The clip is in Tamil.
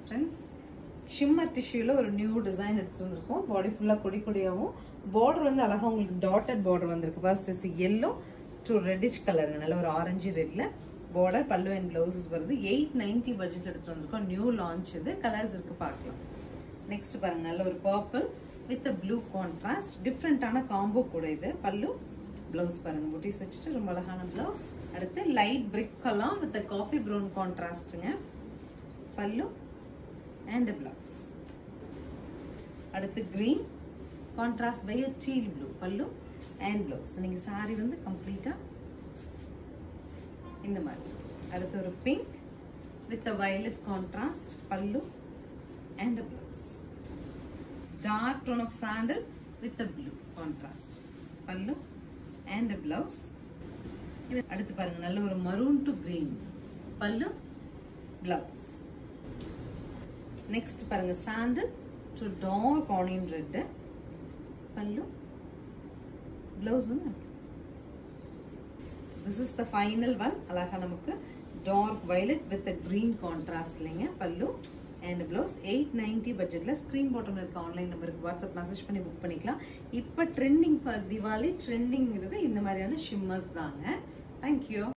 ஃப்ரெண்ட்ஸ் ஷிம்மர் டிஷ்யூல ஒரு நியூ டிசைன் எடுத்து வந்திருக்கோம் பாடி ஃபுல்லா கொடி கொடியாகவும் பார்டர் வந்து அழகா உங்களுக்கு டாட்டட் பார்டர் வந்திருக்கு first is yellow to reddish கலருங்க நல்ல ஒரு ஆரஞ்சு ரெட்ல பார்டர் பல்லு அண்ட் பிளவுசஸ் வருது எயிட் நைன்டி பட்ஜெட் எடுத்து வந்திருக்கோம் நியூ லான்ச் இது கலர்ஸ் இருக்கு பார்க்கலாம் நெக்ஸ்ட் பாருங்க நல்ல ஒரு பர்பிள் வித் ப்ளூ கான்ட்ராஸ்ட் டிஃப்ரெண்டான காம்போ கூட இது பல்லு பிளவுஸ் பாருங்க புட்டிஸ் வச்சுட்டு ரொம்ப அழகான பிளவுஸ் அடுத்து light brick colour with coffee brown கான்ட்ராஸ்ட்டுங்க பல்லு அண்ட் பிளவுஸ் அடுத்து green contrast by teal blue பல்லு அண்ட் பிளவுஸ் நீங்க சாரி வந்து கம்ப்ளீட்டா இந்த மாதிரி அடுத்து ஒரு பிங்க் வித் வயலட் கான்ட்ராஸ்ட் பல்லு and blouse dark tone of sandal with blue contrast பல்லு அண்ட் பிளவுஸ் அடுத்து பாருங்க நல்ல ஒரு மரூன் டு கிரீன் பல்லு பிளவுஸ் நெக்ஸ்ட் பாருங்க sandal to dark onion red பல்லு பிளவுஸ் வந்து this is the final one அழகா நமக்கு dark violet with green contrast இல்லைங்க பல்லு அண்ட் பிளவுஸ் எயிட் நைன்டி பட்ஜெட்ல ஸ்க்ரீன் பாட்டம்ல இருக்க ஆன்லைன் நம்பருக்கு வாட்ஸ்அப் மெசேஜ் பண்ணி புக் பண்ணிக்கலாம் இப்போ ட்ரெண்டிங் ஃபார் திவாலி ட்ரெண்டிங்கிறது இந்த மாதிரியான ஷிம்மர்ஸ் தாங்க தேங்க்யூ